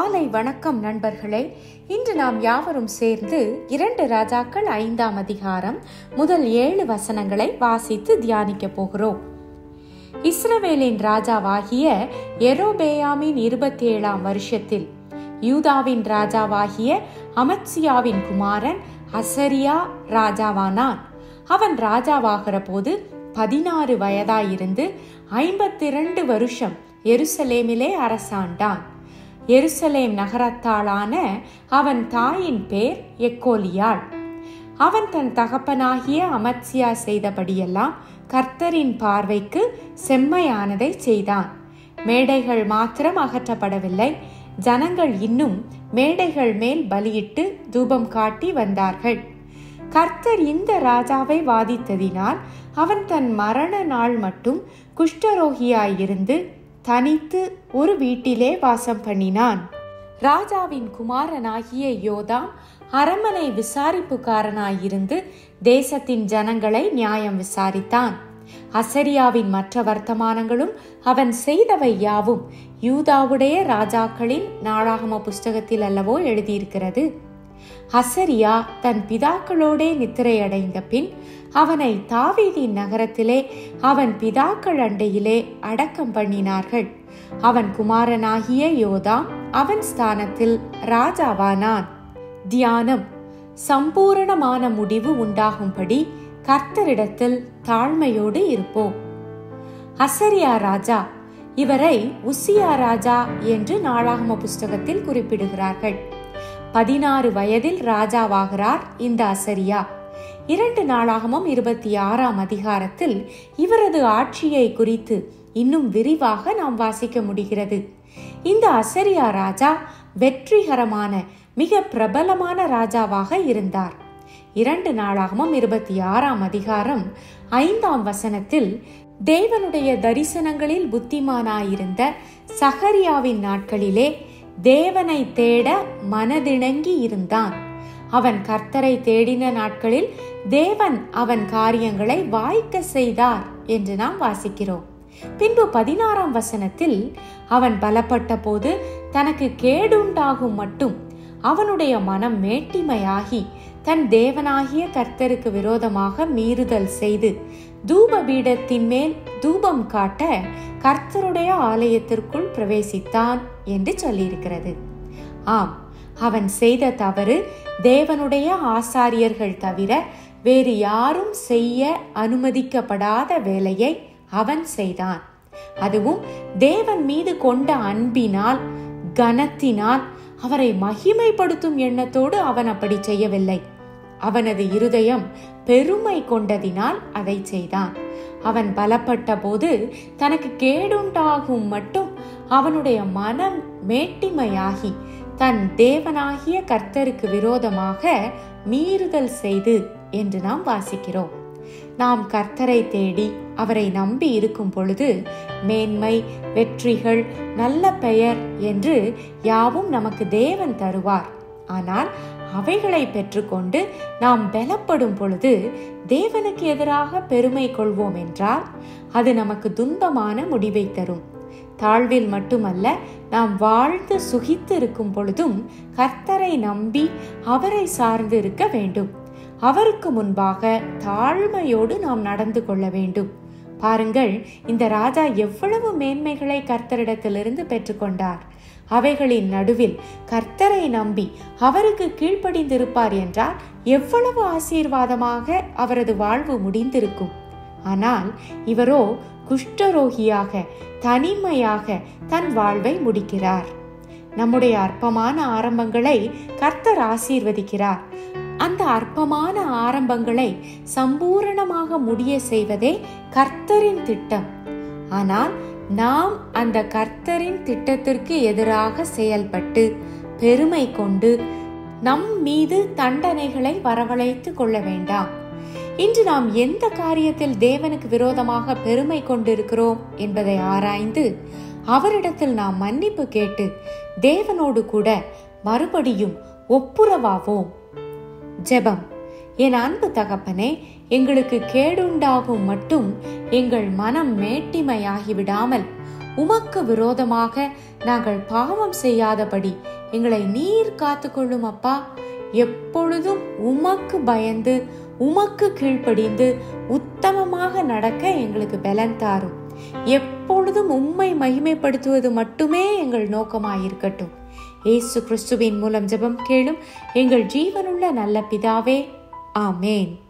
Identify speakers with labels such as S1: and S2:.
S1: காலை வணக்கம் நண்பர்களே இன்று நாம் யாவரும் சேர்ந்து இரண்டு ராஜாக்கள் ஐந்தாம் அதிகாரம் முதல் ஏழு வசனங்களை வாசித்து தியானிக்க போகிறோம் இஸ்ரவேலின் ராஜாவாகிய எரோபேயாமின் இருபத்தி ஏழாம் வருஷத்தில் யூதாவின் ராஜாவாகிய அமத்சியாவின் குமாரன் அசரியா ராஜாவானான் அவன் ராஜாவாகிற போது பதினாறு வயதாயிருந்து ஐம்பத்தி இரண்டு வருஷம் எருசலேமிலே அரசாண்டான் எருசலேம் நகரத்தாளான அவன் தாயின் பேர் எக்கோலியாள் அவன் தன் தகப்பனாகிய அமத்சியா செய்தபடியெல்லாம் கர்த்தரின் பார்வைக்கு செம்மையானதை செய்தான் மேடைகள் மாத்திரம் அகற்றப்படவில்லை ஜனங்கள் இன்னும் மேடைகள் மேல் பலியிட்டு தூபம் காட்டி வந்தார்கள் கர்த்தர் இந்த ராஜாவை வாதித்ததினால் அவன் தன் மரண நாள் மட்டும் குஷ்டரோகியாயிருந்து தனித்து ஒரு வீட்டிலே வாசம் பண்ணினான் ராஜாவின் குமாரனாகிய யோதாம் அரமனை விசாரிப்புக்காரனாயிருந்து தேசத்தின் ஜனங்களை நியாயம் விசாரித்தான் அசரியாவின் மற்ற வர்த்தமானங்களும் அவன் செய்தவை யாவும் யூதாவுடைய ராஜாக்களின் நாளாகம புஸ்தகத்தில் அல்லவோ எழுதியிருக்கிறது அசரியா தன் பிதாக்களோடே நித்திரையடைந்த பின் அவனை தாவீதின் நகரத்திலே அவன் பிதாக்கள் அண்டையிலே அடக்கம் பண்ணினார்கள் அவன் குமாரனாகிய யோதாம் அவன் ஸ்தானத்தில் ராஜாவானான் தியானம் சம்பூரணமான முடிவு உண்டாகும்படி கர்த்தரிடத்தில் தாழ்மையோடு இருப்போம் அசரியா ராஜா இவரை உசியா ராஜா என்று நாளாகம புஸ்தகத்தில் குறிப்பிடுகிறார்கள் பதினாறு வயதில் ராஜாவாகிறார் இந்த அசரியா இரண்டு நாளாகமும் இருபத்தி ஆறாம் அதிகாரத்தில் இவரது ஆட்சியை குறித்து இன்னும் விரிவாக நாம் வாசிக்க முடிகிறது இந்த அசரியா ராஜா வெற்றிகரமான மிக பிரபலமான ராஜாவாக இருந்தார் இரண்டு நாளாகமும் இருபத்தி ஆறாம் அதிகாரம் ஐந்தாம் வசனத்தில் தேவனுடைய தரிசனங்களில் புத்திமானாயிருந்த சகரியாவின் நாட்களிலே தேவனை தேட மனதிணங்கி இருந்தான் அவன் கர்த்தரை தேடின நாட்களில் தேவன் அவன் காரியங்களை வாய்க்க செய்தார் என்று நாம் வாசிக்கிறோம் பின்பு பதினாறாம் வசனத்தில் அவன் பலப்பட்ட போது தனக்கு கேடுண்டாகும் மட்டும் அவனுடைய மனம் மேட்டிமையாகி தன் தேவனாகிய கர்த்தருக்கு விரோதமாக மீறுதல் செய்து தூப பீடத்தின் மேல் தூபம் காட்ட கர்த்தருடைய ஆலயத்திற்குள் பிரவேசித்தான் என்று சொல்லியிருக்கிறது ஆம் அவன் செய்த தவறு தேவனுடைய ஆசாரியர்கள் தவிர வேறு யாரும் செய்ய அனுமதிக்கப்படாத வேலையை அவன் செய்தான் அதுவும் தேவன் மீது கொண்ட அன்பினால் கனத்தினால் அவரை மகிமைப்படுத்தும் எண்ணத்தோடு அவன் அப்படி செய்யவில்லை அவனது இருதயம் பெருமை கொண்டதினால் அதை செய்தான் அவன் பலப்பட்ட போது தனக்கு கேடுண்டாகும் மட்டும் அவனுடைய மனம் மேட்டிமையாகி தன் தேவனாகிய கர்த்தருக்கு விரோதமாக மீறுதல் செய்து என்று நாம் வாசிக்கிறோம் நாம் கர்த்தரை தேடி அவரை நம்பி இருக்கும் பொழுது மேன்மை வெற்றிகள் நல்ல பெயர் என்று யாவும் நமக்கு தேவன் தருவார் ஆனால் அவைகளை பெற்றுக்கொண்டு நாம் பலப்படும் பொழுது தேவனுக்கு எதிராக பெருமை கொள்வோம் என்றால் அது நமக்கு துன்பமான முடிவை தரும் தாழ்வில் மட்டுமல்ல நாம் வாழ்ந்து சுகித்து இருக்கும் பொழுதும் கர்த்தரை நம்பி அவரை சார்ந்து இருக்க வேண்டும் அவருக்கு முன்பாக தாழ்மையோடு நாம் நடந்து கொள்ள வேண்டும் பாருங்கள் இந்த ராஜா எவ்வளவு மேன்மைகளை கர்த்தரிடத்திலிருந்து பெற்றுக்கொண்டார் அவைகளின் நடுவில் கர்த்தரை நம்பி அவருக்கு கீழ்ப்படிந்திருப்பார் என்றால் எவ்வளவு ஆசீர்வாதமாக அவரது வாழ்வு முடிந்திருக்கும் ஆனால் இவரோ குஷ்டரோகியாக தனிமையாக தன் வாழ்வை முடிக்கிறார் நம்முடைய அற்பமான ஆரம்பங்களை கர்த்தர் ஆசீர்வதிக்கிறார் அந்த அற்பமான ஆரம்பங்களை சம்பூரணமாக முடிய செய்வதே கர்த்தரின் திட்டம் ஆனால் நாம் அந்த கர்த்தரின் திட்டத்திற்கு எதிராக செயல்பட்டு பெருமை கொண்டு நம் மீது தண்டனைகளை வரவழைத்து கொள்ள வேண்டாம் இன்று நாம் எந்த காரியத்தில் தேவனுக்கு விரோதமாக பெருமை கொண்டிருக்கிறோம் என்பதை ஆராய்ந்து அவரிடத்தில் நாம் மன்னிப்பு கேட்டு தேவனோடு கூட மறுபடியும் ஒப்புரவாவோம் ஜெபம் என் அன்பு தகப்பனே எங்களுக்கு கேடுண்டாகும் மட்டும் எங்கள் மனம் மேட்டிமையாகி விடாமல் உமக்கு விரோதமாக நாங்கள் பாவம் செய்யாதபடி எங்களை நீர் காத்துக்கொள்ளும் அப்பா எப்பொழுதும் உமக்கு பயந்து உமக்கு கீழ்ப்படிந்து உத்தமமாக நடக்க எங்களுக்கு பலன் தாரும் எப்பொழுதும் உம்மை மகிமைப்படுத்துவது மட்டுமே எங்கள் நோக்கமாயிருக்கட்டும் இயேசு கிறிஸ்துவின் மூலம் ஜெபம் கேளும் எங்கள் ஜீவனுள்ள நல்ல பிதாவே ஆமேன்